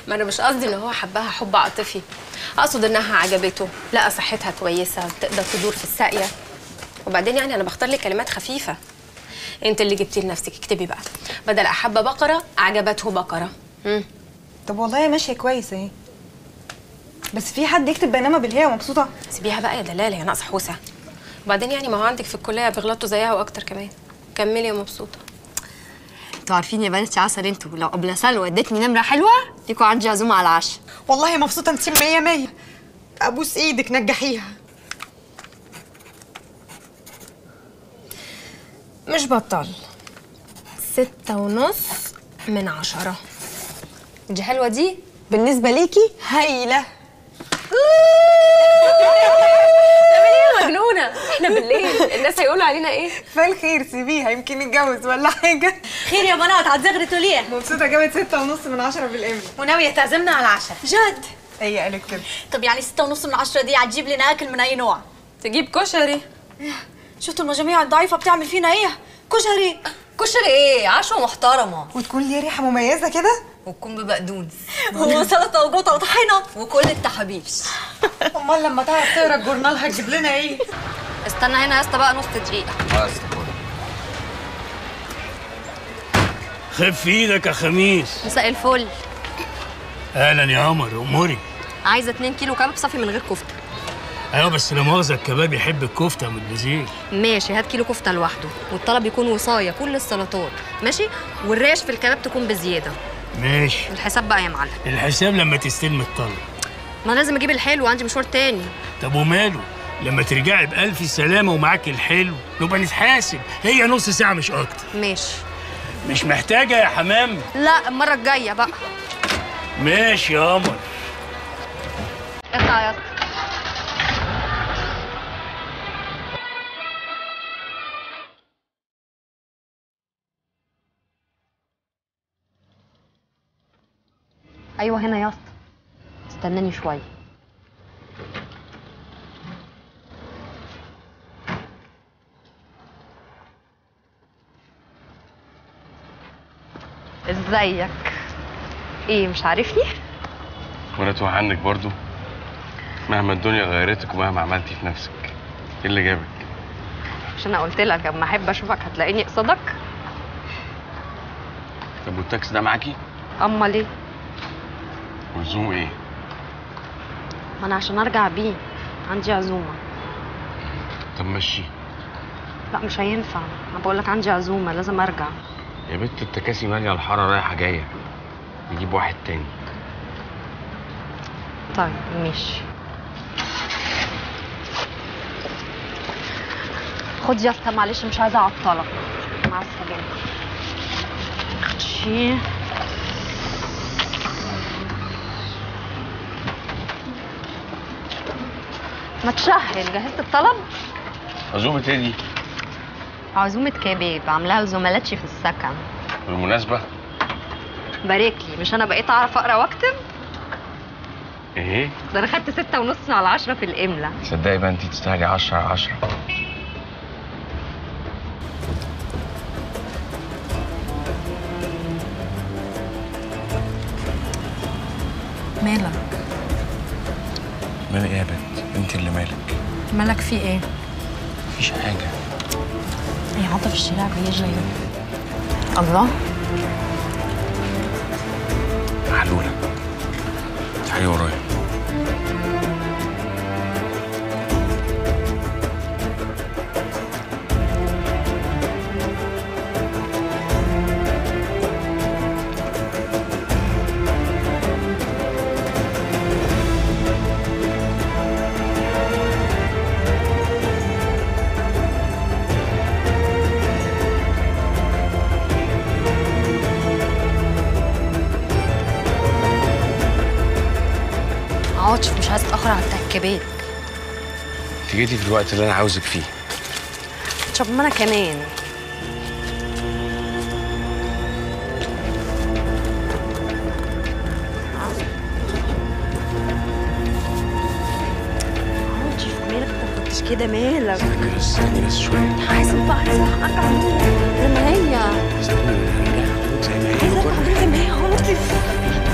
ما انا مش قصدي ان هو حبها حب عاطفي اقصد انها عجبته لقى صحتها كويسه تقدر تدور في الساقيه وبعدين يعني انا بختار لك كلمات خفيفه انت اللي جبتي لنفسك اكتبي بقى بدل احب بقره عجبته بقره مم. طب والله ماشيه كويس اهي بس في حد يكتب بينما بالهي ومبسوطه سيبيها بقى يا دلاله يا ناقصه حوسه وبعدين يعني ما هو عندك في الكليه بيغلطوا زيها واكتر كمان كملي يا مبسوطه انتوا عارفين يا بنات يا عسل انتوا لو قبل سلوى ادتني نمره حلوه ليكوا عندي عزومه على العشاء والله مبسوطه انت مية مية ابوس ايدك نجحيها مش بطل ستة ونص من عشرة دي حلوه دي بالنسبه ليكي هايله مجنونة احنا بالليل الناس هيقولوا علينا ايه فالخير سيبيها يمكن نتجوز ولا حاجه خير يا بنات هتزغرتوا ليه؟ مبسوطه جابت ستة ونص من عشرة بالامل وناوية تعزمنا على العشاء جد هي قالت كده طب يعني ستة ونص من عشرة دي هتجيب لنا أكل من أي نوع؟ تجيب كشري شفتوا المجاميع الضعيفة بتعمل فينا إيه؟ كشري كشري ايه عشوه محترمه وتكون ليه ريحه مميزه كده وتكون ببقدونس وسلطة وجوطة وطحينة وكل التحابيش امال لما تعرف تقرا الجورنال هتجيب لنا ايه استنى هنا يا اسطى بقى نص دقيقه خف ايدك يا خميس مساء الفل اهلا يا قمر اموري عايزه 2 كيلو كباب صافي من غير كفته ايوه بس لا مؤاخذه الكباب يحب الكفته من البزيل ماشي هات كيلو كفته لوحده والطلب يكون وصايه كل السلطات ماشي والريش في الكباب تكون بزياده ماشي الحساب بقى يا معلم الحساب لما تستلم الطلب ما أنا لازم اجيب الحلو عندي مشوار تاني طب وماله لما ترجعي بألف سلامة ومعاك الحلو نبقى نتحاسب هي نص ساعة مش أكتر ماشي مش محتاجة يا حمام لا المره الجايه بقى ماشي يا قمر اطلع يا اسطى ايوه هنا يا اسطى استناني شويه ازيك ايه مش عارفني وانا توه عنك برضو مهما الدنيا غيرتك ومهما عملتي في نفسك ايه اللي جابك عشان انا قلت لك اما احب اشوفك هتلاقيني قصادك طب والتاكسي ده معاكي امال ايه ولزومه ايه ما انا عشان ارجع بيه عندي عزومه طب مشي لا مش هينفع انا بقول لك عندي عزومه لازم ارجع يا بنت التكاسي ماليه الحاره رايحه جايه نجيب واحد تاني طيب ماشي خد يا اسطى معلش مش عايزه اعطلك مع السلامه خدشي ما تشهل جهزت الطلب عزومه ايه دي عزومة كباب عاملاها لزملاتي في السكن بالمناسبه بارك لي مش انا بقيت اعرف اقرا واكتب ايه ده انا خدت ستة ونص على عشرة في الاملا تصدقي بقى انت تستاهلي 10 على 10 مالك مالك ايه يا بنت انت اللي مالك مالك في ايه مفيش حاجه يا عاطف الشارع بيجري الله محلوله تعالي ورايا عاطف مش عايز اتاخر على الكباب انت جيتي في الوقت اللي انا عاوزك فيه طب ما انا كمان عاطف مالك ما كنتش كده مالك استني بس استني بس شويه عايزة بقى عايزة ارجع زي ما هي استني خليها زي ما هي وكل زي ما هي عاطف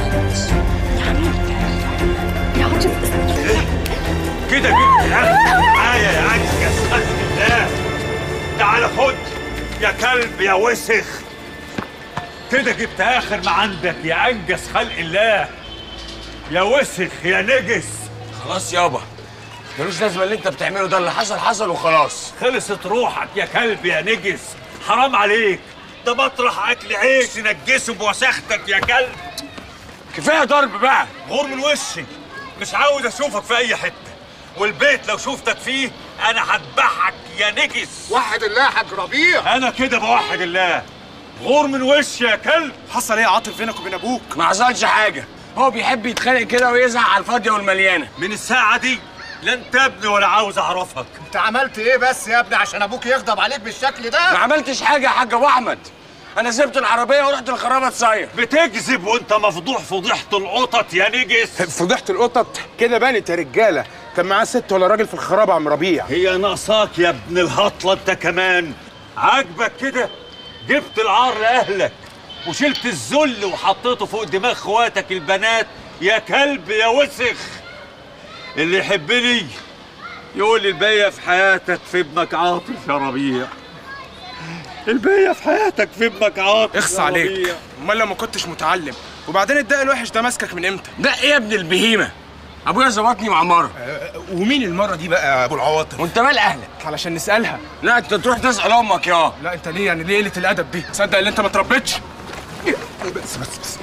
كده جبت الاخر معايا يا عجز خلق الله تعال خد يا كلب يا وسخ كده جبت اخر ما عندك يا انجز خلق الله يا وسخ يا نجس خلاص يابا ملوش لازمه اللي انت بتعمله ده اللي حصل حصل وخلاص خلصت روحك يا كلب يا نجس حرام عليك ده مطرح اكل عيش نجسه بوسختك يا كلب كفايه ضرب بقى غور من وشي مش عاوز اشوفك في اي حته والبيت لو شفتك فيه انا هذبحك يا نجس وحد الله يا حاج ربيع انا كده بوحد الله غور من وشي يا كلب حصل ايه يا عاطف بينك وبين ابوك ما حصلش حاجه هو بيحب يتخانق كده ويزعق على الفاضيه والمليانه من الساعه دي لا انت ابني ولا عاوز اعرفك انت عملت ايه بس يا ابني عشان ابوك يغضب عليك بالشكل ما ده عملتش حاجه يا حاج ابو احمد انا سبت العربيه ورحت الخرابه تصير بتكذب وانت مفضوح فضيحه القطط يا نجس فضيحة القطط كده بانت يا رجالة كان معاه ست ولا راجل في الخرابة يا عم ربيع هي ناقصاك يا ابن الهطله انت كمان عاجبك كده جبت العار لاهلك وشلت الذل وحطيته فوق دماغ اخواتك البنات يا كلب يا وسخ اللي يحبني يقول لي الباقيه في حياتك في ابنك عاطف يا ربيع الباقيه في حياتك في ابنك عاطف اخص يا عليك ربيع. امال لو ما كنتش متعلم وبعدين الدق الوحش ده ماسكك من امتى ده ايه يا ابن البهيمه ابويا ظبطني مع مره ومين المرة دي بقى يا ابو العواطف وانت مال اهلك علشان نسألها لا انت تروح تسال امك يا لا انت ليه يعني ليه قلة الادب دي تصدق ان انت ما تربيتش بس بس بس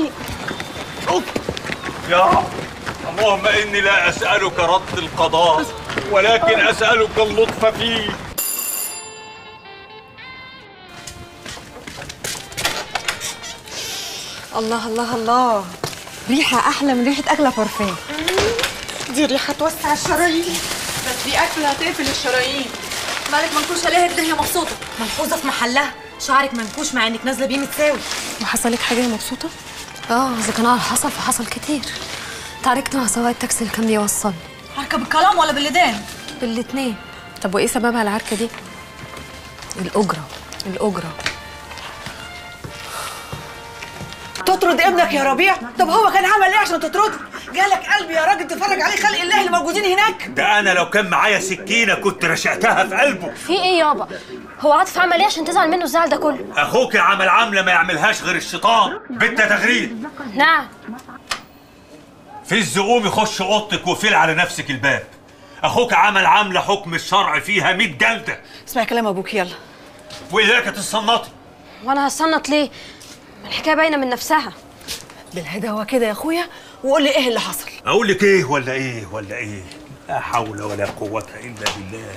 يا اللهم اني لا اسالك رد القضاء ولكن اسالك اللطف فيه الله الله الله ريحة أحلى من ريحة أغلى بارفان دي ريحه توسع الشرايين بس دي اكله هتقفل الشرايين مالك منكوش عليها الدنيا مبسوطه ملحوظه في محلها شعرك منكوش مع انك نازله بيه متساوي وحصل لك حاجه مبسوطه اه اذا كان حصل فحصل كتير تعاركت مع سواق التاكسي اللي كان بيوصلني حركه بالكلام ولا باللدان بالاتنين طب وايه سببها العركه دي الاجره الاجره تطرد ابنك يا ربيع طب هو كان عمل ايه عشان تطرده جالك قلب يا راجل تتفرج عليه خلق الله اللي موجودين هناك ده انا لو كان معايا سكينه كنت رشقتها في قلبه في ايه يابا هو عاطف عمل ايه عشان تزعل منه الزعل ده كله اخوك عمل عمله ما يعملهاش غير الشيطان بنت تغريد نعم في الزقوم يخش اوضتك وفيل على نفسك الباب اخوك عمل عمله حكم الشرع فيها 100 جلده اسمع كلام ابوك يلا واياك تتصنطي وانا هصنط ليه الحكايه باينه من نفسها بالهدى كده يا اخويا وقول لي ايه اللي حصل اقول لك ايه ولا ايه ولا ايه لا حول ولا قوه الا بالله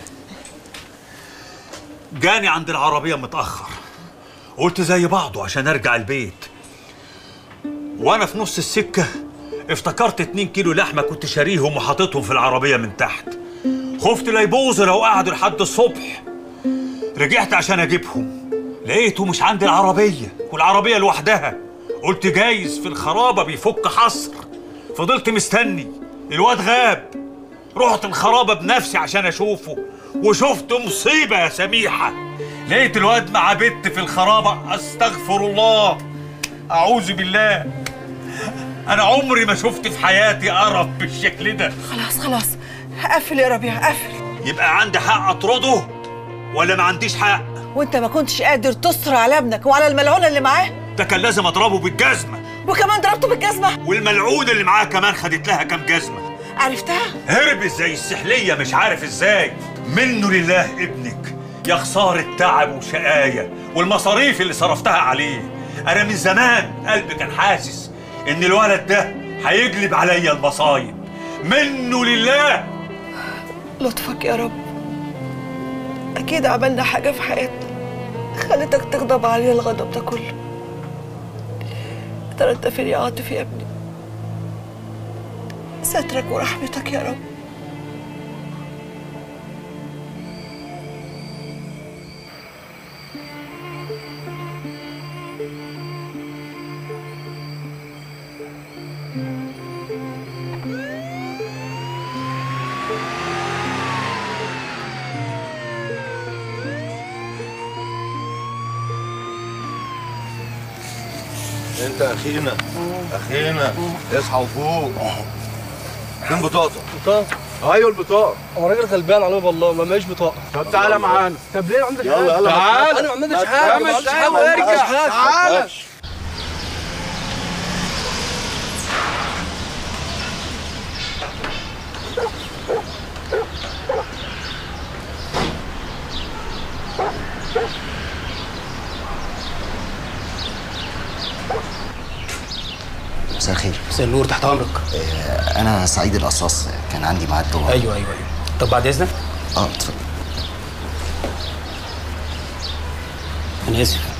جاني عند العربيه متاخر قلت زي بعضه عشان ارجع البيت وانا في نص السكه افتكرت اتنين كيلو لحمه كنت شاريهم وحاططهم في العربيه من تحت خفت لا يبوظوا لو قعدوا لحد الصبح رجعت عشان اجيبهم لقيته مش عند العربيه والعربيه لوحدها قلت جايز في الخرابه بيفك حصر فضلت مستني الواد غاب رحت الخرابه بنفسي عشان اشوفه وشفت مصيبه يا سميحه لقيت الواد مع بنت في الخرابه استغفر الله اعوذ بالله انا عمري ما شفت في حياتي قرف بالشكل ده خلاص خلاص قفل يا ربيع قفل يبقى عندي حق اطرده ولا ما عنديش حق وانت ما كنتش قادر تصر على ابنك وعلى الملعونه اللي معاه ده كان لازم اضربه بالجزمه وكمان ضربته بالجزمه والملعون اللي معاه كمان خدت لها كام جزمه عرفتها هرب زي السحلية مش عارف ازاي منه لله ابنك يا خسارة تعب وشقاية والمصاريف اللي صرفتها عليه أنا من زمان قلبي كان حاسس إن الولد ده هيجلب عليا المصايب منه لله لطفك يا رب اكيد عملنا حاجه في حياتنا خلتك تغضب علينا الغضب ده كله ترى انت فين يا عاطف يا ابني سترك ورحمتك يا رب انت اخينا اخينا اصحى وفوق فين بطاقتك؟ بطاقة ايوه البطاقه هو راجل غلبان عليه والله ما معيش بطاقة طب تعالى معانا طب ليه ما عندكش يلا حاجة؟ يلا تعال انا ما عندكش حاجة ما عندكش حاجة وارجع تعالى مساء الخير مساء النور تحت امرك آه، انا سعيد القصاص كان عندي ميعاد جوه ايوه ايوه ايوه طب بعد اذنك اه اتفضل انا اسف